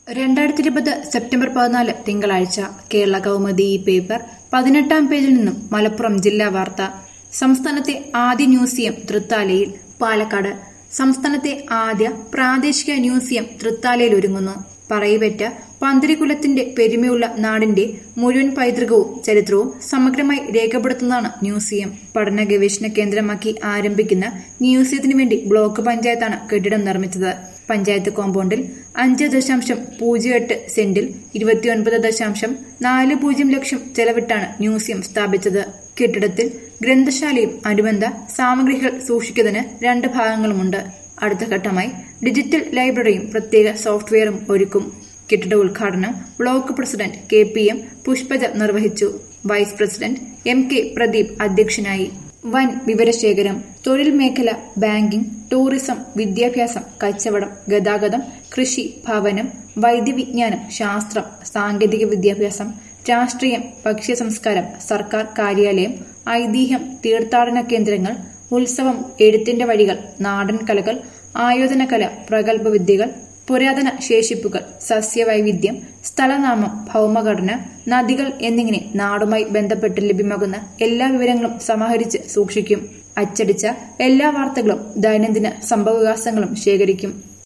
രണ്ടായിരത്തി ഇരുപത് സെപ്റ്റംബർ പതിനാല് തിങ്കളാഴ്ച കേരള കൗമുദി ഈ പേപ്പർ പതിനെട്ടാം പേജിൽ നിന്നും മലപ്പുറം ജില്ലാ വാർത്ത സംസ്ഥാനത്തെ ആദ്യ മ്യൂസിയം തൃത്താലയിൽ പാലക്കാട് സംസ്ഥാനത്തെ ആദ്യ പ്രാദേശിക മ്യൂസിയം തൃത്താലയിൽ ഒരുങ്ങുന്നു പറയിപെറ്റ പന്തിരികുലത്തിന്റെ പെരുമയുള്ള നാടിന്റെ മുഴുവൻ പൈതൃകവും ചരിത്രവും സമഗ്രമായി രേഖപ്പെടുത്തുന്നതാണ് മ്യൂസിയം പഠന ഗവേഷണ കേന്ദ്രമാക്കി ആരംഭിക്കുന്ന മ്യൂസിയത്തിനു വേണ്ടി ബ്ലോക്ക് പഞ്ചായത്താണ് കെട്ടിടം നിർമ്മിച്ചത് പഞ്ചായത്ത് കോമ്പൗണ്ടിൽ അഞ്ച് ദശാംശം പൂജ്യം എട്ട് സെന്റിൽ ഇരുപത്തിയൊൻപത് ദശാംശം നാല് പൂജ്യം ലക്ഷം ചെലവിട്ടാണ് മ്യൂസിയം സ്ഥാപിച്ചത് കെട്ടിടത്തിൽ ഗ്രന്ഥശാലയും അനുബന്ധ സാമഗ്രികൾ സൂക്ഷിക്കുന്നതിന് രണ്ട് ഭാഗങ്ങളുമുണ്ട് അടുത്ത ഘട്ടമായി ഡിജിറ്റൽ ലൈബ്രറിയും പ്രത്യേക സോഫ്റ്റ്വെയറും ഒരുക്കും കെട്ടിട ഉദ്ഘാടനം block president K P M Pushpaja നിർവഹിച്ചു vice president M K Pradeep അധ്യക്ഷനായി വൻ വിവരശേഖരം തൊഴിൽ മേഖല ബാങ്കിംഗ് ടൂറിസം വിദ്യാഭ്യാസം കച്ചവടം ഗതാഗതം കൃഷി ഭവനം വൈദ്യവിജ്ഞാനം ശാസ്ത്രം സാങ്കേതിക വിദ്യാഭ്യാസം രാഷ്ട്രീയം ഭക്ഷ്യസംസ്കാരം സർക്കാർ കാര്യാലയം ഐതിഹ്യം തീർത്ഥാടന കേന്ദ്രങ്ങൾ ഉത്സവം എഴുത്തിന്റെ വഴികൾ നാടൻ കലകൾ ആയോധനകല പ്രഗത്ഭ വിദ്യകൾ പുരാതന ശേഷിപ്പുകൾ സസ്യവൈവിധ്യം സ്ഥലനാമം ഭൗമഘടന നദികൾ എന്നിങ്ങനെ നാടുമായി ബന്ധപ്പെട്ട് ലഭ്യമാകുന്ന എല്ലാ വിവരങ്ങളും സമാഹരിച്ച് സൂക്ഷിക്കും അച്ചടിച്ച എല്ലാ വാർത്തകളും ദൈനംദിന സംഭവവികാസങ്ങളും ശേഖരിക്കും